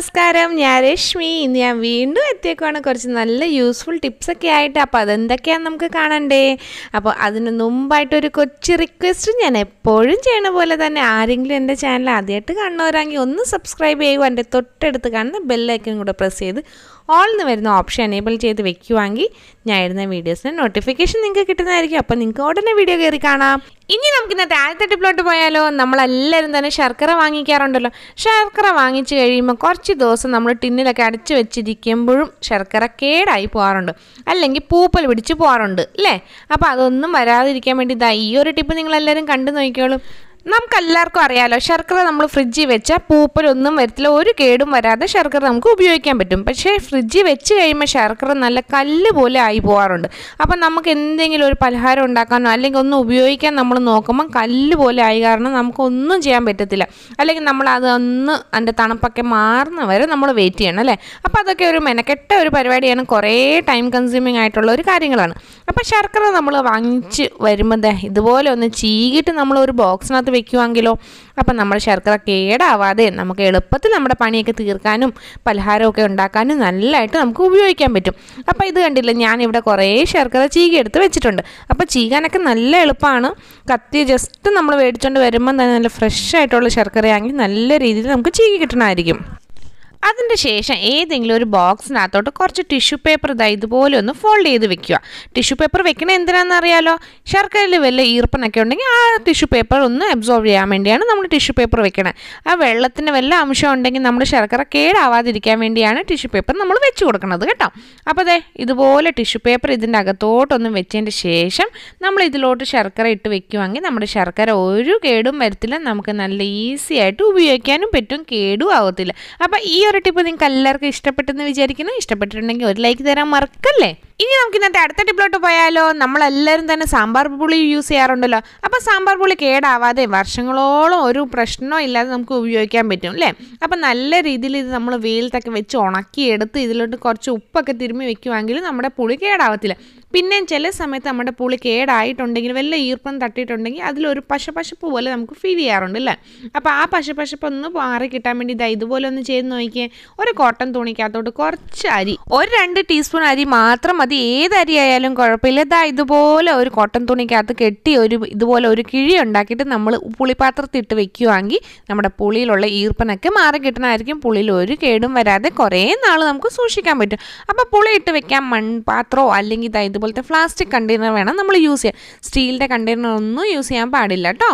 നമസ്കാരം ഞാൻ രശ്മി ഇന്ന് ഞാൻ വീണ്ടും എത്തിയേക്കുവാണ് കുറച്ച് നല്ല യൂസ്ഫുൾ ടിപ്സൊക്കെ ആയിട്ട് അപ്പോൾ അതെന്തൊക്കെയാണെന്ന് നമുക്ക് കാണണ്ടേ അപ്പോൾ അതിന് മുമ്പായിട്ടൊരു കൊച്ചു റിക്വസ്റ്റ് ഞാൻ എപ്പോഴും ചെയ്യണ പോലെ തന്നെ ആരെങ്കിലും എൻ്റെ ചാനൽ ആദ്യമായിട്ട് കാണുന്നവരാണെങ്കിൽ ഒന്ന് സബ്സ്ക്രൈബ് ചെയ്യുക എൻ്റെ തൊട്ടടുത്ത് കാണുന്ന ബെല്ലൈക്കനും കൂടെ പ്രസ് ചെയ്ത് ഓൾ എന്ന് വരുന്ന ഓപ്ഷൻ എനേബിൾ ചെയ്ത് വെക്കുവാണെങ്കിൽ ഞാൻ ഇടുന്ന വീഡിയോസിന് നോട്ടിഫിക്കേഷൻ നിങ്ങൾക്ക് കിട്ടുന്നതായിരിക്കും അപ്പോൾ നിങ്ങൾക്ക് ഉടനെ വീഡിയോ കയറി കാണാം ഇനി നമുക്ക് ഇന്നത്തെ ആദ്യത്തെ ടിപ്പിലോട്ട് പോയാലോ നമ്മളെല്ലാവരും തന്നെ ശർക്കര വാങ്ങിക്കാറുണ്ടല്ലോ ശർക്കര വാങ്ങിച്ച് കഴിയുമ്പോൾ കുറച്ച് ദിവസം നമ്മൾ ടിന്നിലൊക്കെ അടച്ചു വെച്ചിരിക്കുമ്പോഴും ശർക്കര കേടായി പോകാറുണ്ട് അല്ലെങ്കിൽ പൂപ്പൽ പിടിച്ച് പോകാറുണ്ട് അല്ലേ അപ്പോൾ അതൊന്നും വരാതിരിക്കാൻ വേണ്ടി ഇതാ ഈ ഒരു ടിപ്പ് നിങ്ങളെല്ലാവരും കണ്ടു നോക്കിക്കോളും നമുക്കെല്ലാവർക്കും അറിയാലോ ശർക്കര നമ്മൾ ഫ്രിഡ്ജിൽ വെച്ചാൽ പൂപ്പലൊന്നും വരത്തില്ല ഒരു കേടും വരാതെ ശർക്കര നമുക്ക് ഉപയോഗിക്കാൻ പറ്റും പക്ഷേ ഫ്രിഡ്ജിൽ വെച്ച് കഴിയുമ്പോൾ ശർക്കര നല്ല കല്ല് പോലെ ആയി പോകാറുണ്ട് അപ്പം നമുക്ക് എന്തെങ്കിലും ഒരു പലഹാരം ഉണ്ടാക്കാനോ അല്ലെങ്കിൽ ഒന്നും ഉപയോഗിക്കാൻ നമ്മൾ നോക്കുമ്പോൾ കല്ല് പോലെ ആയി കാരണം നമുക്കൊന്നും ചെയ്യാൻ പറ്റത്തില്ല അല്ലെങ്കിൽ നമ്മൾ അതൊന്ന് അതിൻ്റെ തണുപ്പൊക്കെ മാറുന്ന വരെ നമ്മൾ വെയിറ്റ് ചെയ്യണം അല്ലേ അപ്പോൾ അതൊക്കെ ഒരു മെനക്കെട്ട ഒരു പരിപാടിയാണ് കുറേ ടൈം കൺസ്യൂമിങ് ആയിട്ടുള്ള ഒരു കാര്യങ്ങളാണ് അപ്പോൾ ശർക്കര നമ്മൾ വാങ്ങിച്ച് വരുമ്പോൾ ദേ ഇതുപോലെ ഒന്ന് ചീകിട്ട് നമ്മൾ ഒരു ബോക്സിനകത്ത് വെക്കുവാങ്കിലോ അപ്പം നമ്മൾ ശർക്കര കേടാവാതെ നമുക്ക് എളുപ്പത്തിൽ നമ്മുടെ പണിയൊക്കെ തീർക്കാനും പലഹാരമൊക്കെ ഉണ്ടാക്കാനും നല്ലതായിട്ട് നമുക്ക് ഉപയോഗിക്കാൻ പറ്റും അപ്പോൾ ഇത് കണ്ടില്ല ഞാനിവിടെ കുറേ ശർക്കര ചീകി എടുത്ത് വെച്ചിട്ടുണ്ട് അപ്പോൾ ചീകാനൊക്കെ നല്ല എളുപ്പമാണ് കത്തി ജസ്റ്റ് നമ്മൾ മേടിച്ചുകൊണ്ട് വരുമ്പം തന്നെ നല്ല ഫ്രഷ് ആയിട്ടുള്ള ശർക്കരയാണെങ്കിൽ നല്ല രീതിയിൽ നമുക്ക് ചീകി കിട്ടണമായിരിക്കും അതിൻ്റെ ശേഷം ഏതെങ്കിലും ഒരു ബോക്സിനകത്തോട്ട് കുറച്ച് ടിഷ്യൂ പേപ്പർ ഇതാ ഇതുപോലെ ഒന്ന് ഫോൾഡ് ചെയ്ത് വെക്കുക ടിഷ്യൂ പേപ്പർ വെക്കണ എന്തിനാണെന്ന് അറിയാലോ ശർക്കരയിൽ വല്ല ഈർപ്പനൊക്കെ ഉണ്ടെങ്കിൽ ആ ടിഷ്യൂ പേപ്പർ ഒന്ന് അബ്സോർവ് ചെയ്യാൻ വേണ്ടിയാണ് നമ്മൾ ടിഷ്യൂ പേപ്പർ വെക്കണത് ആ വെള്ളത്തിന് വല്ല അംശം ഉണ്ടെങ്കിൽ നമ്മുടെ ശർക്കര കേടാവാതിരിക്കാൻ വേണ്ടിയാണ് ടിഷ്യൂ പേപ്പർ നമ്മൾ വെച്ച് കൊടുക്കുന്നത് കേട്ടോ അപ്പോൾ അതെ ഇതുപോലെ ടിഷ്യൂ പേപ്പർ ഇതിൻ്റെ അകത്തോട്ടൊന്ന് വെച്ചതിൻ്റെ ശേഷം നമ്മൾ ഇതിലോട്ട് ശർക്കര ഇട്ട് വെക്കുവാണെങ്കിൽ നമ്മുടെ ശർക്കര ഒരു കേടും വരത്തില്ല നമുക്ക് നല്ല ഈസി ആയിട്ട് ഉപയോഗിക്കാനും പറ്റും കേടും ആവത്തില്ല അപ്പോൾ ഈ ഒരു ടിപ്പ് നിങ്ങൾക്ക് എല്ലാവർക്കും ഇഷ്ടപ്പെട്ടെന്ന് വിചാരിക്കുന്നു ഇഷ്ടപ്പെട്ടിട്ടുണ്ടെങ്കിൽ ഒരു ലൈക്ക് തരാൻ മറക്കല്ലേ ഇനി നമുക്ക് ഇന്നത്തെ അടുത്ത ടിപ്പിലോട്ട് പോയാലോ നമ്മളെല്ലാവരും തന്നെ സാമ്പാർ പുളി യൂസ് ചെയ്യാറുണ്ടല്ലോ അപ്പോൾ സാമ്പാർ പുളി കേടാവാതെ വർഷങ്ങളോളം ഒരു പ്രശ്നവും ഇല്ലാതെ നമുക്ക് ഉപയോഗിക്കാൻ പറ്റും അല്ലേ അപ്പോൾ നല്ല രീതിയിൽ ഇത് നമ്മൾ വെയിലത്തൊക്കെ വെച്ച് ഉണക്കിയെടുത്ത് ഇതിലോട്ട് കുറച്ച് ഉപ്പൊക്കെ തിരുമ്മി വെക്കുവാണെങ്കിൽ നമ്മുടെ പുളി കേടാവത്തില്ല പിന്നെയും ചില സമയത്ത് നമ്മുടെ പുളി കേടായിട്ടുണ്ടെങ്കിൽ വല്ല ഈർപ്പം തട്ടിയിട്ടുണ്ടെങ്കിൽ അതിലൊരു പശപശപ്പ് പോലെ നമുക്ക് ഫീൽ ചെയ്യാറുണ്ട് അല്ലേ അപ്പോൾ ആ പശപശപ്പ് ഒന്ന് മാറി കിട്ടാൻ വേണ്ടി ഇതാ ഇതുപോലെ ഒന്ന് ചെയ്ത് നോക്കിയേ ഒരു കോട്ടൺ തുണിക്കകത്തോട്ട് കുറച്ച് അരി ഒരു രണ്ട് ടീസ്പൂൺ അരി മാത്രം മതി ഏത് അരി ആയാലും കുഴപ്പമില്ല ഇതാ ഇതുപോലെ ഒരു കോട്ടൺ തുണിക്കകത്ത് കെട്ടി ഒരു ഇതുപോലെ ഒരു കിഴി ഉണ്ടാക്കിയിട്ട് നമ്മൾ പുളിപാത്രത്തിൽ ഇട്ട് വെക്കുവാണെങ്കിൽ നമ്മുടെ പുളിയിലുള്ള ഈർപ്പനൊക്കെ മാറി കിട്ടണമായിരിക്കും പുളിയിൽ ഒരു കേടും വരാതെ കുറേ നാൾ നമുക്ക് സൂക്ഷിക്കാൻ പറ്റും അപ്പോൾ പുളി ഇട്ട് വെക്കാൻ മൺപാത്രമോ അല്ലെങ്കിൽ ഇതാ ഇതുപോലത്തെ പ്ലാസ്റ്റിക് കണ്ടെയ്നർ വേണം നമ്മൾ യൂസ് ചെയ്യാൻ സ്റ്റീലിൻ്റെ കണ്ടെയ്നർ ഒന്നും യൂസ് ചെയ്യാൻ പാടില്ല കേട്ടോ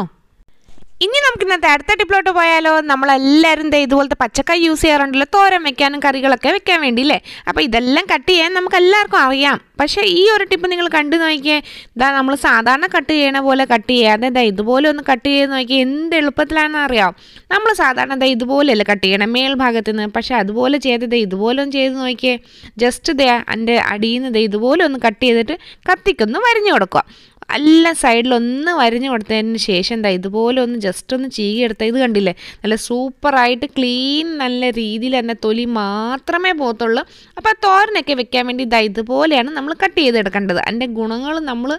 ഇനി നമുക്ക് ഇന്നത്തെ അടുത്ത ടിപ്പിലോട്ട് പോയാലോ നമ്മളെല്ലാവരും ദേ ഇതുപോലത്തെ പച്ചക്കായ് യൂസ് ചെയ്യാറുണ്ടല്ലോ തോരൻ വെക്കാനും കറികളൊക്കെ വെക്കാൻ വേണ്ടി അല്ലേ അപ്പോൾ ഇതെല്ലാം കട്ട് ചെയ്യാൻ നമുക്ക് എല്ലാവർക്കും അറിയാം പക്ഷേ ഈ ഒരു ടിപ്പ് നിങ്ങൾ കണ്ടു നോക്കിയേ ഇതാ നമ്മൾ സാധാരണ കട്ട് ചെയ്യണ പോലെ കട്ട് ചെയ്യാതെ ഇതാ ഇതുപോലെ ഒന്ന് കട്ട് ചെയ്ത് നോക്കിയാൽ എന്ത് എളുപ്പത്തിലാണെന്ന് അറിയാം നമ്മൾ സാധാരണ ഇതാ ഇതുപോലെയല്ല കട്ട് ചെയ്യണം മേൽഭാഗത്ത് നിന്ന് പക്ഷേ അതുപോലെ ചെയ്ത് ഇതാ ഇതുപോലെ ഒന്ന് ചെയ്ത് നോക്കിയേ ജസ്റ്റ് ഇതേ എൻ്റെ അടിയിൽ നിന്ന് ഇതുപോലെ ഒന്ന് കട്ട് ചെയ്തിട്ട് കത്തിക്കൊന്ന് വരഞ്ഞു കൊടുക്കുക എല്ലാ സൈഡിലൊന്ന് വരഞ്ഞു കൊടുത്തതിന് ശേഷം എന്താ ഇതുപോലെ ഒന്ന് ജസ്റ്റ് ഒന്ന് ചീകിയെടുത്ത ഇത് കണ്ടില്ലേ നല്ല സൂപ്പറായിട്ട് ക്ലീൻ നല്ല രീതിയിൽ തന്നെ തൊലി മാത്രമേ പോകത്തുള്ളൂ അപ്പോൾ തോരനൊക്കെ വെക്കാൻ വേണ്ടി ഇതാ ഇതുപോലെയാണ് നമ്മൾ കട്ട് ചെയ്തെടുക്കേണ്ടത് അതിൻ്റെ ഗുണങ്ങൾ നമ്മൾ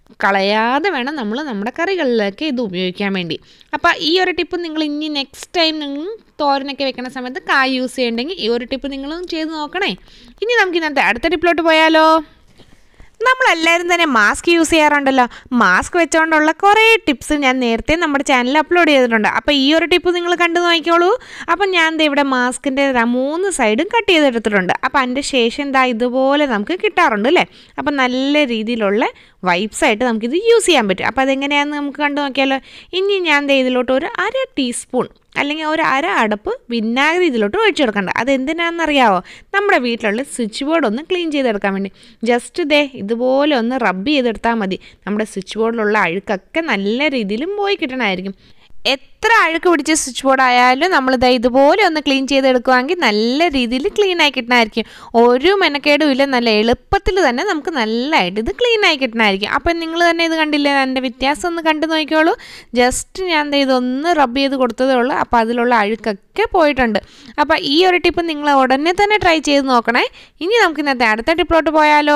കളയാതെ വേണം നമ്മൾ നമ്മുടെ കറികളിലൊക്കെ ഇത് ഉപയോഗിക്കാൻ വേണ്ടി അപ്പോൾ ഈ ഒരു ടിപ്പ് നിങ്ങൾ ഇനി നെക്സ്റ്റ് ടൈം നിങ്ങൾ തോരനൊക്കെ വെക്കുന്ന സമയത്ത് കായ് യൂസ് ചെയ്യണമെങ്കിൽ ഈ ഒരു ടിപ്പ് നിങ്ങളും ചെയ്ത് നോക്കണേ ഇനി നമുക്ക് ഇന്നത്തെ അടുത്ത ടിപ്പിലോട്ട് പോയാലോ നമ്മളെല്ലാവരും തന്നെ മാസ്ക് യൂസ് ചെയ്യാറുണ്ടല്ലോ മാസ്ക് വെച്ചുകൊണ്ടുള്ള കുറേ ടിപ്സ് ഞാൻ നേരത്തെ നമ്മുടെ ചാനലിൽ അപ്ലോഡ് ചെയ്തിട്ടുണ്ട് അപ്പോൾ ഈ ഒരു ടിപ്പ് നിങ്ങൾ കണ്ടു നോക്കിക്കോളൂ അപ്പം ഞാൻ ദേ ഇവിടെ മാസ്കിൻ്റെ മൂന്ന് സൈഡും കട്ട് ചെയ്തെടുത്തിട്ടുണ്ട് അപ്പോൾ അതിൻ്റെ ശേഷം എന്താ ഇതുപോലെ നമുക്ക് കിട്ടാറുണ്ട് അല്ലേ അപ്പം നല്ല രീതിയിലുള്ള വൈബ്സ് ആയിട്ട് നമുക്കിത് യൂസ് ചെയ്യാൻ പറ്റും അപ്പോൾ അതെങ്ങനെയാണെന്ന് നമുക്ക് കണ്ടു നോക്കിയാലോ ഇനി ഞാൻ ദേ ഇതിലോട്ട് ഒരു അര ടീസ്പൂൺ അല്ലെങ്കിൽ ഒരു അര അടപ്പ് വിനാഗിരി ഇതിലോട്ട് ഒഴിച്ചു കൊടുക്കണ്ട അതെന്തിനാണെന്നറിയാവോ നമ്മുടെ വീട്ടിലുള്ള സ്വിച്ച് ബോർഡ് ഒന്ന് ക്ലീൻ ചെയ്തെടുക്കാൻ വേണ്ടി ജസ്റ്റ് ഇതേ ഇതുപോലെ ഒന്ന് റബ്ബ് ചെയ്തെടുത്താൽ മതി നമ്മുടെ സ്വിച്ച് ബോർഡിലുള്ള അഴുക്കൊക്കെ നല്ല രീതിയിലും പോയി കിട്ടണമായിരിക്കും എത്ര അഴുക്ക് പിടിച്ച സ്വിച്ച് ബോർഡ് ആയാലും നമ്മളിത് ഇതുപോലെ ഒന്ന് ക്ലീൻ ചെയ്തെടുക്കുവാണെങ്കിൽ നല്ല രീതിയിൽ ക്ലീൻ ആയി കിട്ടണമായിരിക്കും ഒരു മെനക്കേടും ഇല്ല നല്ല എളുപ്പത്തിൽ തന്നെ നമുക്ക് നല്ലതായിട്ട് ഇത് ക്ലീൻ ആയി കിട്ടണമായിരിക്കും അപ്പം നിങ്ങൾ തന്നെ ഇത് കണ്ടില്ലേ എൻ്റെ വ്യത്യാസം ഒന്ന് കണ്ടു നോക്കിക്കോളൂ ജസ്റ്റ് ഞാൻ ദേ ഇതൊന്ന് റബ്ബ് ചെയ്ത് കൊടുത്തതേ ഉള്ളൂ അപ്പോൾ അതിലുള്ള അഴുക്കൊക്കെ പോയിട്ടുണ്ട് അപ്പോൾ ഈ ഒരു ടിപ്പ് നിങ്ങൾ ഉടനെ തന്നെ ട്രൈ ചെയ്ത് നോക്കണേ ഇനി നമുക്ക് ഇന്നത്തെ അടുത്ത ടിപ്പിലോട്ട് പോയാലോ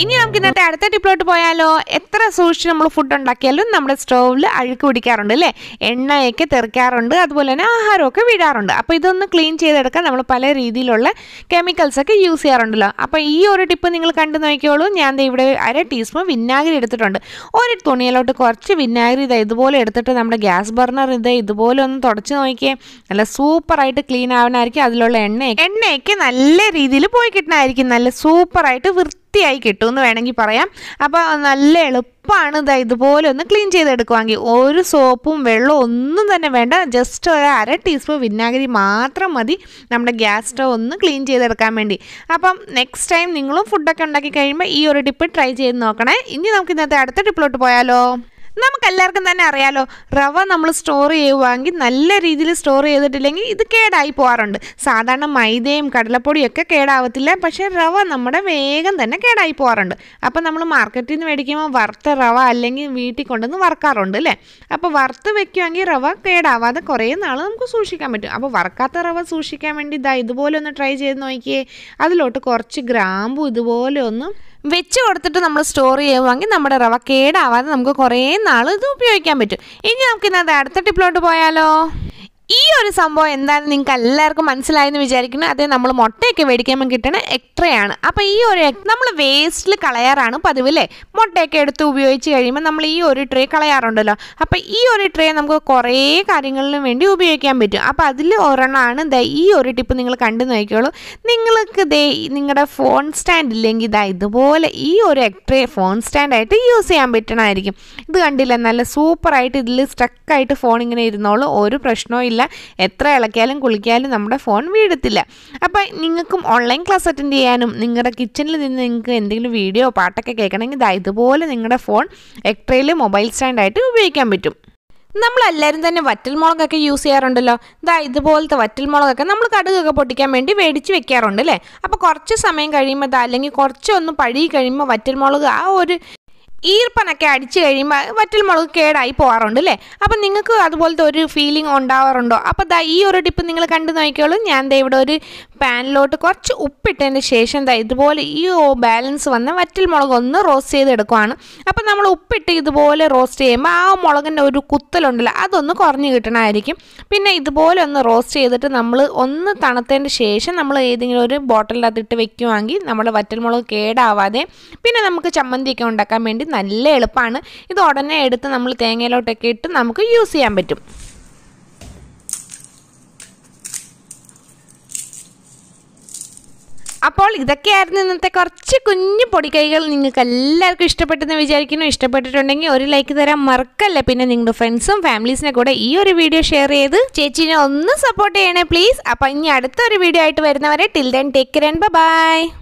ഇനി നമുക്ക് ഇന്നത്തെ അടുത്ത ടിപ്പിലോട്ട് പോയാലോ എത്ര സൂക്ഷിച്ച് നമ്മൾ ഫുഡ് ഉണ്ടാക്കിയാലും നമ്മുടെ സ്റ്റോവിൽ അഴുക്ക് പിടിക്കാറുണ്ട് അല്ലേ എണ്ണയൊക്കെ തെറിക്കാറുണ്ട് അതുപോലെ തന്നെ ആഹാരമൊക്കെ വീഴാറുണ്ട് അപ്പോൾ ഇതൊന്ന് ക്ലീൻ ചെയ്തെടുക്കാൻ നമ്മൾ പല രീതിയിലുള്ള കെമിക്കൽസ് ഒക്കെ യൂസ് ചെയ്യാറുണ്ടല്ലോ അപ്പോൾ ഈ ഒരു ടിപ്പ് നിങ്ങൾ കണ്ടു നോക്കിയോളൂ ഞാൻ ദേ ഇവിടെ അര ടീസ്പൂൺ വിനാഗിരി എടുത്തിട്ടുണ്ട് ഒരു തുണിയിലോട്ട് കുറച്ച് വിനാഗിരി ഇത് ഇതുപോലെ എടുത്തിട്ട് നമ്മുടെ ഗ്യാസ് ബർണർ ഇത് ഇതുപോലെ ഒന്ന് തുടച്ച് നോക്കിയേ നല്ല സൂപ്പറായിട്ട് ക്ലീൻ ആവാനായിരിക്കും അതിലുള്ള എണ്ണ എണ്ണയൊക്കെ നല്ല രീതിയിൽ പോയി കിട്ടണമായിരിക്കും നല്ല സൂപ്പറായിട്ട് വൃത്തിയായി കിട്ടും എന്ന് വേണമെങ്കിൽ പറയാം അപ്പോൾ നല്ല എളുപ്പമാണ് ഇതാ ഇതുപോലെ ഒന്ന് ക്ലീൻ ചെയ്തെടുക്കുവാണെങ്കിൽ ഒരു സോപ്പും വെള്ളവും ഒന്നും തന്നെ വേണ്ട ജസ്റ്റ് ഒരു അര ടീസ്പൂൺ വിനാഗിരി മാത്രം മതി നമ്മുടെ ഗ്യാസ് സ്റ്റവ് ഒന്ന് ക്ലീൻ ചെയ്തെടുക്കാൻ വേണ്ടി അപ്പം നെക്സ്റ്റ് ടൈം നിങ്ങളും ഫുഡൊക്കെ ഉണ്ടാക്കി കഴിയുമ്പോൾ ഈ ഒരു ടിപ്പ് ട്രൈ ചെയ്ത് നോക്കണേ ഇനി നമുക്ക് ഇന്നത്തെ അടുത്ത ടിപ്പിലോട്ട് പോയാലോ നമുക്കെല്ലാവർക്കും തന്നെ അറിയാലോ റവ നമ്മൾ സ്റ്റോർ ചെയ്യുവാണെങ്കിൽ നല്ല രീതിയിൽ സ്റ്റോർ ചെയ്തിട്ടില്ലെങ്കിൽ ഇത് കേടായി പോകാറുണ്ട് സാധാരണ മൈദയും കടലപ്പൊടിയും ഒക്കെ കേടാവത്തില്ല പക്ഷേ റവ നമ്മുടെ വേഗം തന്നെ കേടായി പോകാറുണ്ട് അപ്പോൾ നമ്മൾ മാർക്കറ്റിൽ നിന്ന് മേടിക്കുമ്പോൾ വറുത്ത റവ അല്ലെങ്കിൽ വീട്ടിൽ കൊണ്ടുവന്ന് വറുക്കാറുണ്ട് അല്ലേ അപ്പോൾ വറുത്ത് വെക്കുവാണെങ്കിൽ റവ കേടാവാതെ കുറേ നാൾ നമുക്ക് സൂക്ഷിക്കാൻ പറ്റും അപ്പോൾ വറുക്കാത്ത റവ സൂക്ഷിക്കാൻ വേണ്ടി ഇതാ ഇതുപോലെ ഒന്ന് ട്രൈ ചെയ്ത് നോക്കിയേ അതിലോട്ട് കുറച്ച് ഗ്രാമ്പും ഇതുപോലെ ഒന്ന് വെച്ച് കൊടുത്തിട്ട് നമ്മൾ സ്റ്റോർ ചെയ്യുവാണെങ്കിൽ നമ്മുടെ റവ കേടാവാതെ നമുക്ക് കുറേ നാൾ ഇത് ഉപയോഗിക്കാൻ പറ്റും ഇനി നമുക്ക് ഇന്നത്തെ അടുത്ത ടിപ്പിലോട്ട് പോയാലോ ഈ ഒരു സംഭവം എന്താണെന്ന് നിങ്ങൾക്ക് എല്ലാവർക്കും മനസ്സിലായെന്ന് വിചാരിക്കുന്നു അതേ നമ്മൾ മുട്ടയൊക്കെ മേടിക്കുമ്പോൾ കിട്ടുന്ന എക്ട്രയാണ് അപ്പോൾ ഈ ഒരു നമ്മൾ വേസ്റ്റിൽ കളയാറാണ് പതിവ് അല്ലേ മുട്ടയൊക്കെ എടുത്ത് ഉപയോഗിച്ച് കഴിയുമ്പോൾ നമ്മൾ ഈ ഒരു ട്രേ കളയാറുണ്ടല്ലോ അപ്പോൾ ഈ ഒരു ട്രേ നമുക്ക് കുറേ കാര്യങ്ങളിലും വേണ്ടി ഉപയോഗിക്കാൻ പറ്റും അപ്പോൾ അതിൽ ഒരെണ്ണമാണ് ദേ ഈ ഒരു ടിപ്പ് നിങ്ങൾ കണ്ടു നോക്കിയോളൂ നിങ്ങൾക്ക് ദേ നിങ്ങളുടെ ഫോൺ സ്റ്റാൻഡ് ഇല്ലെങ്കിൽ ഇതാ ഇതുപോലെ ഈ ഒരു എക്ട്രേ ഫോൺ സ്റ്റാൻഡായിട്ട് യൂസ് ചെയ്യാൻ പറ്റണമായിരിക്കും ഇത് കണ്ടില്ല നല്ല സൂപ്പറായിട്ട് ഇതിൽ സ്റ്റക്കായിട്ട് ഫോൺ ഇങ്ങനെ ഇരുന്നോളൂ ഒരു പ്രശ്നവും ഇല്ല എത്ര ഇളക്കിയാലും കുളിക്കാലും നമ്മുടെ ഫോൺ വീഴത്തില്ല അപ്പോൾ നിങ്ങൾക്കും ഓൺലൈൻ ക്ലാസ് അറ്റൻഡ് ചെയ്യാനും നിങ്ങളുടെ കിച്ചണിൽ നിന്ന് നിങ്ങൾക്ക് എന്തെങ്കിലും വീഡിയോ പാട്ടൊക്കെ കേൾക്കണമെങ്കിൽ ഇതാ ഇതുപോലെ നിങ്ങളുടെ ഫോൺ എക്ട്രയിൽ മൊബൈൽ സ്റ്റാൻഡായിട്ട് ഉപയോഗിക്കാൻ പറ്റും നമ്മളെല്ലാവരും തന്നെ വറ്റൽമുളകൊക്കെ യൂസ് ചെയ്യാറുണ്ടല്ലോ ഇതാ ഇതുപോലത്തെ വറ്റൽമുളകൊക്കെ നമ്മൾ കടുകൊക്കെ പൊട്ടിക്കാൻ വേണ്ടി മേടിച്ച് വെക്കാറുണ്ട് അല്ലേ അപ്പോൾ കുറച്ച് സമയം കഴിയുമ്പോൾ ഇതാ അല്ലെങ്കിൽ കുറച്ചൊന്ന് പഴി കഴിയുമ്പോൾ വറ്റൽമുളക് ആ ഒരു ഈർപ്പനൊക്കെ അടിച്ചു കഴിയുമ്പോൾ വറ്റൽമുളക് കേടായി പോകാറുണ്ട് അല്ലേ അപ്പം നിങ്ങൾക്ക് അതുപോലത്തെ ഒരു ഫീലിംഗ് ഉണ്ടാവാറുണ്ടോ അപ്പോൾ ദാ ഈ ഒരു ടിപ്പ് നിങ്ങൾ കണ്ടു നോക്കിയോളൂ ഞാൻ ദേ ഇവിടെ ഒരു പാനിലോട്ട് കുറച്ച് ഉപ്പിട്ടതിന് ശേഷം ദാ ഇതുപോലെ ഈ ബാലൻസ് വന്ന വറ്റൽമുളക് ഒന്ന് റോസ്റ്റ് ചെയ്തെടുക്കുവാണ് അപ്പം നമ്മൾ ഉപ്പിട്ട് ഇതുപോലെ റോസ്റ്റ് ചെയ്യുമ്പോൾ ആ മുളകിൻ്റെ ഒരു കുത്തലുണ്ടല്ലോ അതൊന്ന് കുറഞ്ഞ് കിട്ടണമായിരിക്കും പിന്നെ ഇതുപോലെ ഒന്ന് റോസ്റ്റ് ചെയ്തിട്ട് നമ്മൾ ഒന്ന് തണുത്തതിന് ശേഷം നമ്മൾ ഏതെങ്കിലും ഒരു ബോട്ടിലിനകത്ത് ഇട്ട് വെക്കുവാണെങ്കിൽ നമ്മുടെ വറ്റൽമുളക് കേടാവാതെ പിന്നെ നമുക്ക് ചമ്മന്തിയൊക്കെ ഉണ്ടാക്കാൻ വേണ്ടി നല്ല എളുപ്പമാണ് ഇത് ഉടനെ എടുത്ത് നമ്മൾ തേങ്ങയിലോട്ടൊക്കെ ഇട്ട് നമുക്ക് യൂസ് ചെയ്യാൻ പറ്റും അപ്പോൾ ഇതൊക്കെയായിരുന്നു ഇന്നത്തെ കുറച്ച് കുഞ്ഞു പൊടിക്കൈകൾ നിങ്ങൾക്ക് എല്ലാവർക്കും ഇഷ്ടപ്പെട്ടെന്ന് വിചാരിക്കുന്നു ഇഷ്ടപ്പെട്ടിട്ടുണ്ടെങ്കിൽ ഒരു ലൈക്ക് തരാൻ മറക്കല്ല പിന്നെ നിങ്ങളുടെ ഫ്രണ്ട്സും ഫാമിലീസിനെ കൂടെ ഈ ഒരു വീഡിയോ ഷെയർ ചെയ്ത് ചേച്ചീനെ ഒന്ന് സപ്പോർട്ട് ചെയ്യണേ പ്ലീസ് അപ്പോൾ ഇനി അടുത്തൊരു വീഡിയോ ആയിട്ട് വരുന്നവരെ till then take care and by